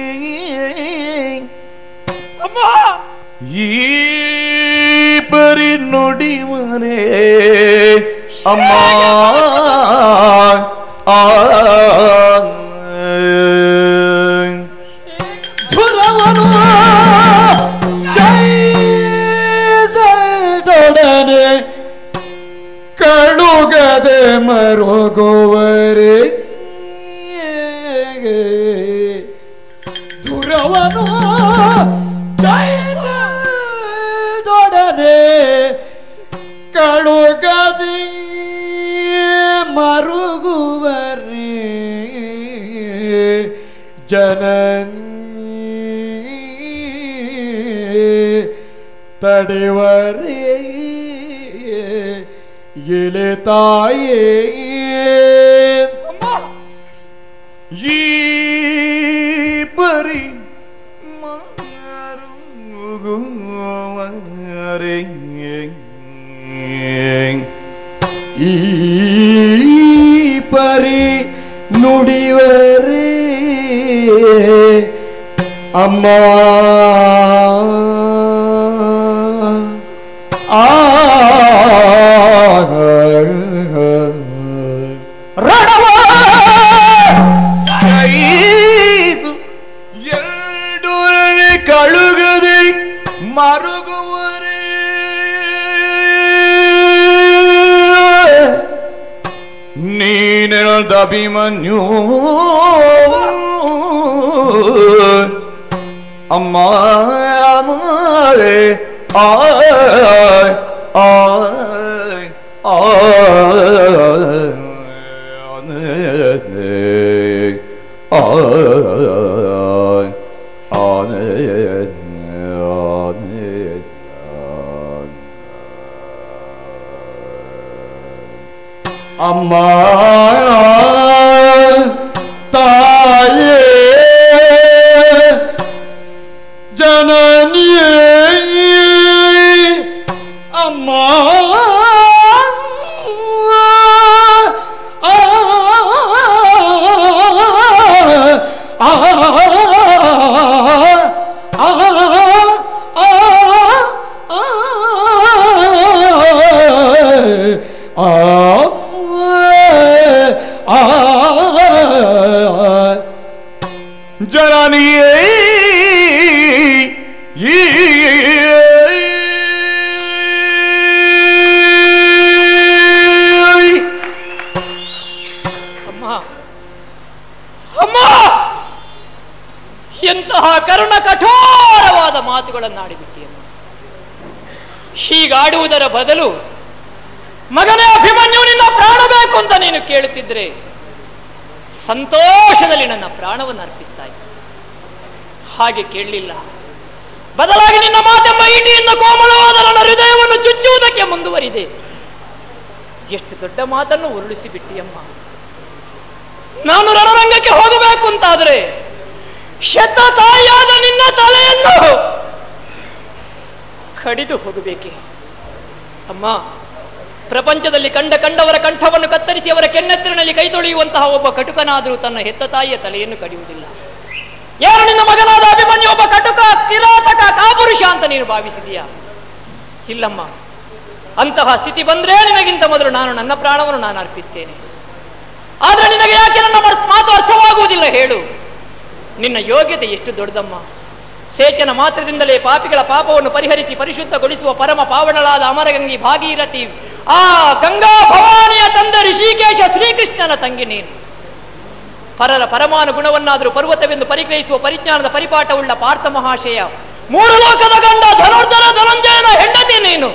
ಅಮ್ಮ ಈ ಪರಿ ನುಡಿವರೇ ಅಮ್ಮ ಆ ಧುರವನು ಜಯಿಸದೊಡನೆ ಕಳುಗದೆ ಮರುಗುವರೆ ಧುರವನು ಜಯಿಸದೊಡನೆ ಕಳುಗದೆ ಮರುಗುವರೆ ಜನನಿ ತಡೆವರೇ ಎಲೆ ತಾಯೇ ಈ ಪರಿ ಮಾರುಗುವರೆ ಈ ಪರಿ ನುಡಿವರೇ ಅಮ್ಮ ಆ ಕೈದು ಎರಡು ಕಳುಗದೆ ಮರುಗುವರೆ ನೀನೆಳದಭಿಮನ್ಯು ಅಮ್ಮ ಆಯ್ ಆಯ್ ಅಮ್ಮ ತಾಯೇ ಜನನಿಯೇ ಅಮ್ಮ ಆ, ಆ, ಆ, ಆ, ಆ, ಆ, ಜನನಿಯೇ ಮಾತುಗಳನ್ನಾಡಿಬಿಟ್ಟಿಯಮ್ಮ ಹೀಗಾಡುವುದರ ಬದಲು ಮಗನೇ ಅಭಿಮನ್ಯು ನಿನ್ನ ಪ್ರಾಣ ಬೇಕು ಅಂತ ನೀನು ಕೇಳುತ್ತಿದ್ರೆ ಸಂತೋಷದಲ್ಲಿ ನನ್ನ ಪ್ರಾಣವನ್ನು ಅರ್ಪಿಸ್ತಾ ಇದ್ದೆ ಹಾಗೆ ಕೇಳಲಿಲ್ಲ ಬದಲಾಗಿ ನಿನ್ನ ಮಾತೆಂಬ ಈಟಿಯಿಂದ ಕೋಮಲವಾದ ನನ್ನ ಹೃದಯವನ್ನು ಚುಚ್ಚುವುದಕ್ಕೆ ಮುಂದುವರಿದೆ ಎಷ್ಟು ದೊಡ್ಡ ಮಾತನ್ನು ಉರುಳಿಸಿ ಬಿಟ್ಟಿಯಮ್ಮ ನಾನು ರಣರಂಗಕ್ಕೆ ಹೋಗಬೇಕು ಅಂತಾದ್ರೆ ಶತ ತಾಯಿಯಾದ ನಿನ್ನ ತಲೆಯನ್ನು ಕಡಿದು ಹೋಗಬೇಕೆ ಅಮ್ಮ ಪ್ರಪಂಚದಲ್ಲಿ ಕಂಡ ಕಂಡವರ ಕಂಠವನ್ನು ಕತ್ತರಿಸಿ ಅವರ ಕೆನ್ನೆತ್ತರಿನಲ್ಲಿ ಕೈ ತೊಳೆಯುವಂತಹ ಒಬ್ಬ ಕಟುಕನಾದರೂ ತನ್ನ ಹೆತ್ತ ತಾಯಿಯ ತಲೆಯನ್ನು ಕಡಿಯುವುದಿಲ್ಲ ಯಾರು ನಿನ್ನ ಮಗನಾದ ಅಭಿಮನ್ಯು ಒಬ್ಬ ಕಟುಕ ಕಿರಾತಕ ಕಾಪುರುಷ ಅಂತ ನೀನು ಭಾವಿಸಿದೀಯಾ ಇಲ್ಲಮ್ಮ ಅಂತಹ ಸ್ಥಿತಿ ಬಂದ್ರೆ ನಿನಗಿಂತ ಮೊದಲು ನಾನು ನನ್ನ ಪ್ರಾಣವನ್ನು ನಾನು ಅರ್ಪಿಸ್ತೇನೆ ಆದ್ರೆ ನಿನಗೆ ಯಾಕೆ ನನ್ನ ಮರ್- ಮಾತು ಅರ್ಥವಾಗುವುದಿಲ್ಲ ಹೇಳು ನಿನ್ನ ಯೋಗ್ಯತೆ ಎಷ್ಟು ದೊಡ್ಡದಮ್ಮ ಸೇಚನ ಮಾತ್ರದಿಂದಲೇ ಪಾಪಿಗಳ ಪಾಪವನ್ನು ಪರಿಹರಿಸಿ ಪರಿಶುದ್ಧಗೊಳಿಸುವ ಪರಮ ಪಾವನಳಾದ ಅಮರಗಂಗಿ ಭಾಗೀರಥಿ ಆ ಗಂಗಾ ಭವಾನಿಯ ತಂದೆ ಋಷಿಕೇಶ ಶ್ರೀಕೃಷ್ಣನ ತಂಗಿ ನೀನು ಪರರ ಪರಮಾನು ಗುಣವನ್ನಾದರೂ ಪರ್ವತವೆಂದು ಪರಿಗ್ರಹಿಸುವ ಪರಿಜ್ಞಾನದ ಪರಿಪಾಠವುಳ್ಳ ಪಾರ್ಥ ಮಹಾಶಯ ಮೂರು ಲೋಕದ ಗಂಡ ಧನುರ್ಧರ ಧನಂಜಯನ ಹೆಂಡತಿ ನೀನು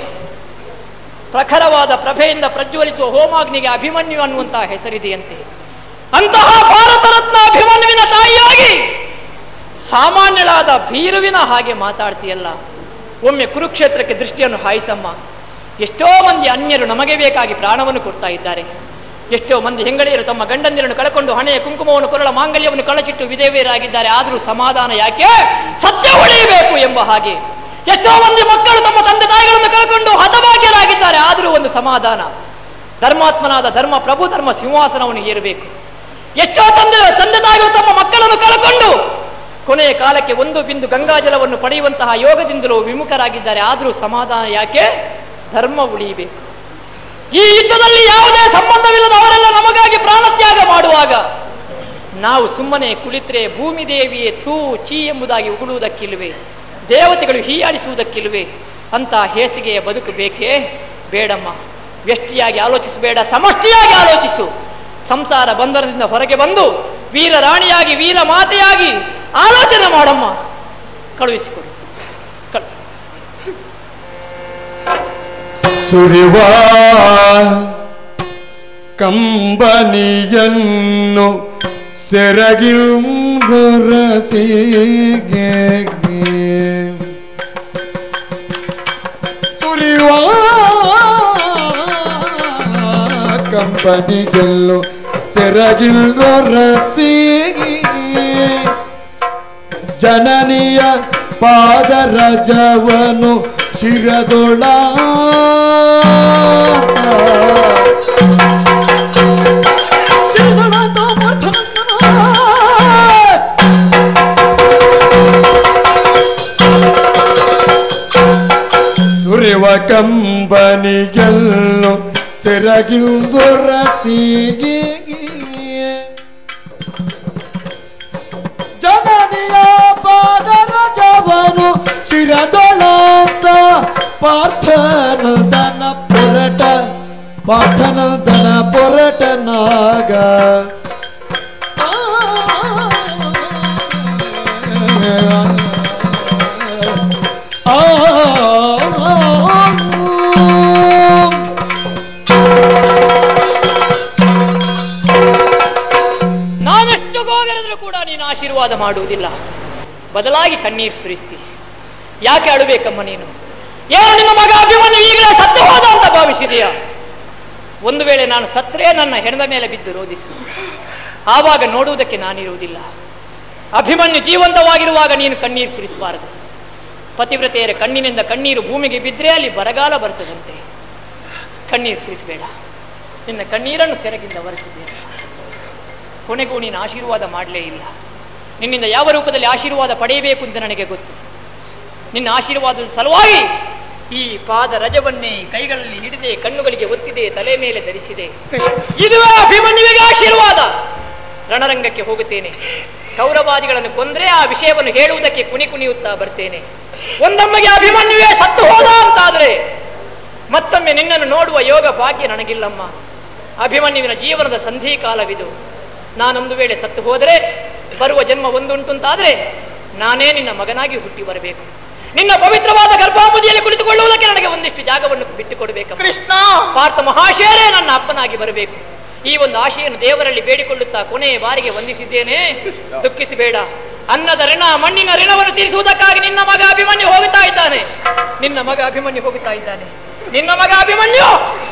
ಪ್ರಖರವಾದ ಪ್ರಭೆಯಿಂದ ಪ್ರಜ್ವಲಿಸುವ ಹೋಮಾಗ್ನಿಗೆ ಅಭಿಮನ್ಯು ಅನ್ನುವಂತಹ ಹೆಸರಿದೆಯಂತೆ ಅಂತಹ ಭಾರತ ರತ್ನ ಅಭಿಮನ್ಯುವಿನ ತಾಯಿಯಾಗಿ ಸಾಮಾನ್ಯಳಾದ ಭೀರುವಿನ ಹಾಗೆ ಮಾತಾಡ್ತೀಯಲ್ಲ ಒಮ್ಮೆ ಕುರುಕ್ಷೇತ್ರಕ್ಕೆ ದೃಷ್ಟಿಯನ್ನು ಹಾಯಿಸಮ್ಮ ಎಷ್ಟೋ ಮಂದಿ ಅನ್ಯರು ನಮಗೆ ಬೇಕಾಗಿ ಪ್ರಾಣವನ್ನು ಕೊಡ್ತಾ ಇದ್ದಾರೆ ಎಷ್ಟೋ ಮಂದಿ ಹೆಂಗಳೆಯರು ತಮ್ಮ ಗಂಡಂದಿರನ್ನು ಕಳಕೊಂಡು ಹಣೆಯ ಕುಂಕುಮವನ್ನು ಕೊರಳ ಮಾಂಗಲ್ಯವನ್ನು ಕಳಚಿಟ್ಟು ವಿಧೇವಿಯರಾಗಿದ್ದಾರೆ ಆದರೂ ಸಮಾಧಾನ ಯಾಕೆ ಸತ್ಯ ಉಳಿಯಬೇಕು ಎಂಬ ಹಾಗೆ ಎಷ್ಟೋ ಮಂದಿ ಮಕ್ಕಳು ತಮ್ಮ ತಂದೆ ತಾಯಿಗಳನ್ನು ಕಳ್ಕೊಂಡು ಹತಭಾಗ್ಯರಾಗಿದ್ದಾರೆ ಆದರೂ ಒಂದು ಸಮಾಧಾನ ಧರ್ಮಾತ್ಮನಾದ ಧರ್ಮ ಪ್ರಭು ಧರ್ಮ ಸಿಂಹಾಸನವನ್ನು ಏರಬೇಕು ಎಷ್ಟೋ ತಂದೆ ತಂದೆ ತಾಯಿಗಳು ತಮ್ಮ ಮಕ್ಕಳನ್ನು ಕಳ್ಕೊಂಡು ಕೊನೆಯ ಕಾಲಕ್ಕೆ ಒಂದು ಬಿಂದು ಗಂಗಾಜಲವನ್ನು ಪಡೆಯುವಂತಹ ಯೋಗದಿಂದಲೂ ವಿಮುಖರಾಗಿದ್ದಾರೆ ಆದರೂ ಸಮಾಧಾನ ಯಾಕೆ ಧರ್ಮ ಉಳಿಯಬೇಕು ಈ ಯುದ್ಧದಲ್ಲಿ ಯಾವುದೇ ಸಂಬಂಧವಿಲ್ಲದ ಅವರೆಲ್ಲ ನಮಗಾಗಿ ಪ್ರಾಣತ್ಯಾಗ ಮಾಡುವಾಗ ನಾವು ಸುಮ್ಮನೆ ಕುಳಿತರೆ ಭೂಮಿ ದೇವಿಯೇ ಥೂ ಚೀ ಎಂಬುದಾಗಿ ಉಗುಳುವುದಕ್ಕಿಲ್ವೇ ದೇವತೆಗಳು ಹೀಯಾಡಿಸುವುದಕ್ಕಿಲ್ವೇ ಅಂತ ಹೇಸಿಗೆಯ ಬದುಕು ಬೇಕೇ ಬೇಡಮ್ಮ ವ್ಯಷ್ಟಿಯಾಗಿ ಆಲೋಚಿಸಬೇಡ ಸಮಷ್ಟಿಯಾಗಿ ಆಲೋಚಿಸು ಸಂಸಾರ ಬಂಧನದಿಂದ ಹೊರಗೆ ಬಂದು ವೀರ ರಾಣಿಯಾಗಿ ವೀರ ಮಾತೆಯಾಗಿ ಆಲೋಚನೆ ಮಾಡಮ್ಮ ಕಳುಹಿಸಿಕೊಡು ಕಳು ಸುರಿವ ಕಂಬನಿಯನ್ನು ಸೆರಗಿಂಬರಸಿಗೆ ಸುರಿವ ಕಂಬನಿಗೆಲ್ಲೋ ಸೆರಗಿಲ್ಗೊರಸಿಗೆ ಜನನಿಯ ಪಾದರಜವನು ಶಿರದೊಳ ಶಿರದೊಳ ತೋಮರ್ಥನಂದನ. ಸುರಿವ ಕಂಬನಿಗೆಲ್ಲೋ ಸೆರಗಿಲ್ಗೊರಸಿಗೆ ಜನನಿಯ ಪಾದರಜವನು ಶಿರದೊಳಂತ ಪಾರ್ಥನು ದನ ಪೊರಟ ಪಾರ್ಥನು ದನ ಪೊರಟನಾಗ ಆ ನಾನೆಷ್ಟು ಗೋಗರೆದರೂ ಕೂಡ ನೀನು ಆಶೀರ್ವಾದ ಮಾಡುವುದಿಲ್ಲ ಬದಲಾಗಿ ಕಣ್ಣೀರು ಸುರಿಸ್ತಿ ಯಾಕೆ ಅಳಬೇಕಮ್ಮ ನೀನು ಏನು ನಿನ್ನ ಮಗ ಅಭಿಮನ್ಯು ಈಗಲೇ ಸತ್ತು ಹೋದ ಅಂತ ಭಾವಿಸಿದೆಯಾ ಒಂದು ವೇಳೆ ನಾನು ಸತ್ತರೆ ನನ್ನ ಹೆಣದ ಮೇಲೆ ಬಿದ್ದು ರೋಧಿಸು ಆವಾಗ ನೋಡುವುದಕ್ಕೆ ನಾನಿರುವುದಿಲ್ಲ ಅಭಿಮನ್ಯು ಜೀವಂತವಾಗಿರುವಾಗ ನೀನು ಕಣ್ಣೀರು ಸುರಿಸಬಾರದು ಪತಿವ್ರತೆಯರ ಕಣ್ಣಿನಿಂದ ಕಣ್ಣೀರು ಭೂಮಿಗೆ ಬಿದ್ದರೆ ಅಲ್ಲಿ ಬರಗಾಲ ಬರ್ತದಂತೆ ಕಣ್ಣೀರು ಸುರಿಸಬೇಡ ನಿನ್ನ ಕಣ್ಣೀರನ್ನು ಸೆರಗಿಂದ ಒರೆಸಿದ್ದೇನೆ ಕೊನೆಗೂ ನೀನು ಆಶೀರ್ವಾದ ಮಾಡಲೇ ಇಲ್ಲ ನಿನ್ನಿಂದ ಯಾವ ರೂಪದಲ್ಲಿ ಆಶೀರ್ವಾದ ಪಡೆಯಬೇಕು ಅಂತ ನನಗೆ ಗೊತ್ತು ನಿನ್ನ ಆಶೀರ್ವಾದದ ಸಲುವಾಗಿ ಈ ಪಾದ ರಜವನ್ನೇ ಕೈಗಳಲ್ಲಿ ಹಿಡಿದೆ ಕಣ್ಣುಗಳಿಗೆ ಒತ್ತಿದೆ ತಲೆ ಮೇಲೆ ಧರಿಸಿದೆ ಇದುವೇ ಅಭಿಮನ್ಯುವಿಗೆ ಆಶೀರ್ವಾದ ರಣರಂಗಕ್ಕೆ ಹೋಗುತ್ತೇನೆ ಕೌರವಾದಿಗಳನ್ನು ಕೊಂದ್ರೆ ಆ ವಿಷಯವನ್ನು ಹೇಳುವುದಕ್ಕೆ ಕುಣಿ ಕುಣಿಯುತ್ತಾ ಬರ್ತೇನೆ ಒಂದೊಮ್ಮೆಗೆ ಅಭಿಮನ್ಯುವೇ ಸತ್ತು ಹೋದ ಅಂತಾದ್ರೆ ಮತ್ತೊಮ್ಮೆ ನಿನ್ನನ್ನು ನೋಡುವ ಯೋಗ ಭಾಗ್ಯ ನನಗಿಲ್ಲಮ್ಮ ಅಭಿಮನ್ಯುವಿನ ಜೀವನದ ಸಂಧಿ ಕಾಲವಿದು ನಾನೊಂದು ವೇಳೆ ಸತ್ತು ಹೋದರೆ ಬರುವ ಜನ್ಮ ಒಂದುಂಟು ಅಂತಾದರೆ ನಾನೇ ನಿನ್ನ ಮಗನಾಗಿ ಹುಟ್ಟಿ ಬರಬೇಕು ನಿನ್ನ ಪವಿತ್ರವಾದ ಗರ್ಭಾಮುದಿಯಲ್ಲಿ ಕುಳಿತುಕೊಳ್ಳುವುದಕ್ಕೆ ನನಗೆ ಒಂದಿಷ್ಟು ಜಾಗವನ್ನು ಬಿಟ್ಟುಕೊಡಬೇಕು ಕೃಷ್ಣ ಪಾರ್ಥ ಮಹಾಶಯರೇ ನನ್ನ ಅಪ್ಪನಾಗಿ ಬರಬೇಕು ಈ ಒಂದು ಆಶೆಯನ್ನು ದೇವರಲ್ಲಿ ಬೇಡಿಕೊಳ್ಳುತ್ತಾ ಕೊನೆಯ ಬಾರಿಗೆ ವಂದಿಸಿದ್ದೇನೆ ದುಃಖಿಸಬೇಡ ಅನ್ನದ ಋಣ ಮಣ್ಣಿನ ಋಣವನ್ನು ತೀರಿಸುವುದಕ್ಕಾಗಿ ನಿನ್ನ ಮಗ ಅಭಿಮನ್ಯು ಹೋಗುತ್ತಾ ಇದ್ದಾನೆ ನಿನ್ನ ಮಗ ಅಭಿಮನ್ಯು ಹೋಗುತ್ತಾ ಇದ್ದಾನೆ ನಿನ್ನ ಮಗ ಅಭಿಮನ್ಯು